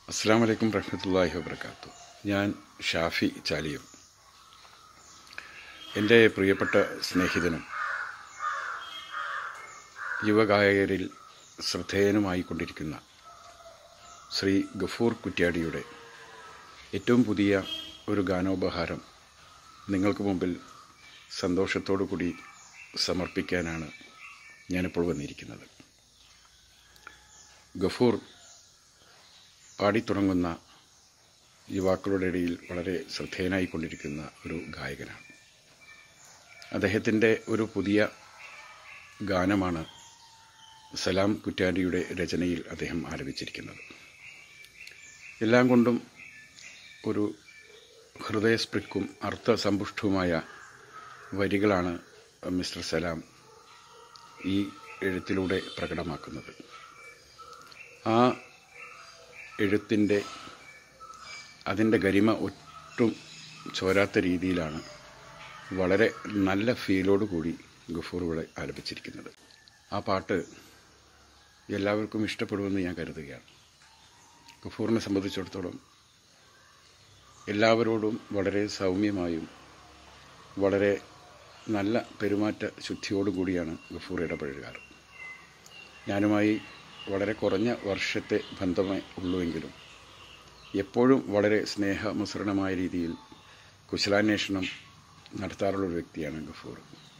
അസ്സാം വലൈക്കും റഹ്മത്തുല്ലാഹി വബർക്കാത്തു ഞാൻ ഷാഫി ചാലിയം എൻ്റെ പ്രിയപ്പെട്ട സ്നേഹിതനും യുവഗായകരിൽ ശ്രദ്ധേയനുമായിക്കൊണ്ടിരിക്കുന്ന ശ്രീ ഗഫൂർ കുറ്റ്യാടിയുടെ ഏറ്റവും പുതിയ ഒരു ഗാനോപഹാരം നിങ്ങൾക്ക് മുമ്പിൽ സന്തോഷത്തോടു കൂടി സമർപ്പിക്കാനാണ് ഞാനിപ്പോൾ വന്നിരിക്കുന്നത് ഗഫൂർ പാടിത്തുടങ്ങുന്ന യുവാക്കളുടെ ഇടയിൽ വളരെ ശ്രദ്ധേയനായിക്കൊണ്ടിരിക്കുന്ന ഒരു ഗായകനാണ് അദ്ദേഹത്തിൻ്റെ ഒരു പുതിയ ഗാനമാണ് സലാം കുറ്റാരിയുടെ രചനയിൽ അദ്ദേഹം ആലപിച്ചിരിക്കുന്നത് എല്ലാം കൊണ്ടും ഒരു ഹൃദയസ്പൃക്കും അർത്ഥസമ്പുഷ്ടവുമായ വരികളാണ് മിസ്റ്റർ സലാം ഈ എഴുത്തിലൂടെ പ്രകടമാക്കുന്നത് ആ എഴുത്തിൻ്റെ അതിൻ്റെ ഗരിമ ഒട്ടും ചോരാത്ത രീതിയിലാണ് വളരെ നല്ല ഫീലോട് കൂടി ഗഫൂർ ഇവിടെ ആലപിച്ചിരിക്കുന്നത് ആ പാട്ട് എല്ലാവർക്കും ഇഷ്ടപ്പെടുമെന്ന് ഞാൻ കരുതുകയാണ് ഗഫൂറിനെ സംബന്ധിച്ചിടത്തോളം എല്ലാവരോടും വളരെ സൗമ്യമായും വളരെ നല്ല പെരുമാറ്റ ശുദ്ധിയോടും കൂടിയാണ് ഗഫൂർ ഇടപഴകാറ് ഞാനുമായി വളരെ കുറഞ്ഞ വർഷത്തെ ബന്ധമേ ഉള്ളുവെങ്കിലും എപ്പോഴും വളരെ സ്നേഹമുസൃണമായ രീതിയിൽ കുശലാന്വേഷണം നടത്താറുള്ള ഒരു വ്യക്തിയാണ് ഗഫൂർ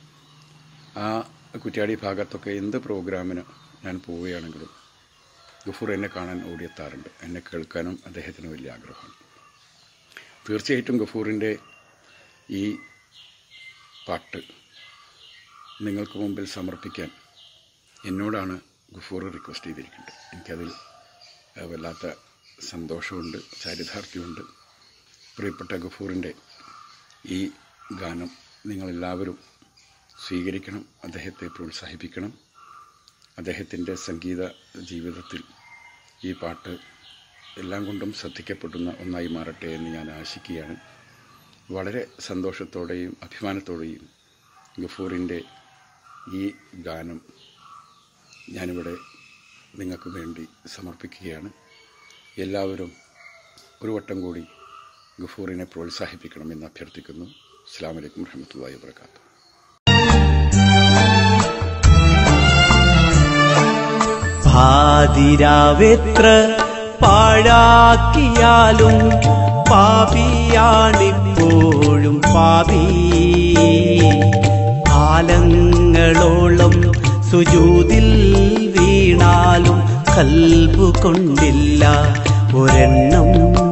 ആ കുറ്റ്യാടി ഭാഗത്തൊക്കെ എന്ത് പ്രോഗ്രാമിന് ഞാൻ പോവുകയാണെങ്കിലും ഗഫൂർ എന്നെ കാണാൻ ഓടിയെത്താറുണ്ട് എന്നെ കേൾക്കാനും അദ്ദേഹത്തിന് വലിയ ആഗ്രഹമാണ് തീർച്ചയായിട്ടും ഗഫൂറിൻ്റെ ഈ പാട്ട് നിങ്ങൾക്ക് മുമ്പിൽ സമർപ്പിക്കാൻ എന്നോടാണ് ഗഫൂർ റിക്വസ്റ്റ് ചെയ്തിരിക്കുന്നത് എനിക്കതിൽ വല്ലാത്ത സന്തോഷമുണ്ട് ചാരിതാർത്ഥ്യമുണ്ട് പ്രിയപ്പെട്ട ഗഫൂറിൻ്റെ ഈ ഗാനം നിങ്ങളെല്ലാവരും സ്വീകരിക്കണം അദ്ദേഹത്തെ പ്രോത്സാഹിപ്പിക്കണം അദ്ദേഹത്തിൻ്റെ സംഗീത ജീവിതത്തിൽ ഈ പാട്ട് എല്ലാം കൊണ്ടും ശ്രദ്ധിക്കപ്പെടുന്ന ഒന്നായി മാറട്ടെ എന്ന് ഞാൻ ആശിക്കുകയാണ് വളരെ സന്തോഷത്തോടെയും അഭിമാനത്തോടെയും ഗഫൂറിൻ്റെ ഈ ഗാനം ഞാനിവിടെ നിങ്ങൾക്ക് വേണ്ടി സമർപ്പിക്കുകയാണ് എല്ലാവരും ഒരു വട്ടം കൂടി ഗഫൂറിനെ പ്രോത്സാഹിപ്പിക്കണമെന്ന് അഭ്യർത്ഥിക്കുന്നു അസ്സാം വലൈക്കും വറഹമത്തല്ലാ വാത്തു പാതിരാവെത്ര പാഴാക്കിയാലും പാപിയാണിപ്പോഴും പാപി കാലങ്ങളോളം സുജൂതിൽ വീണാലും കൽബു കൊണ്ടില്ല ഒരെണ്ണം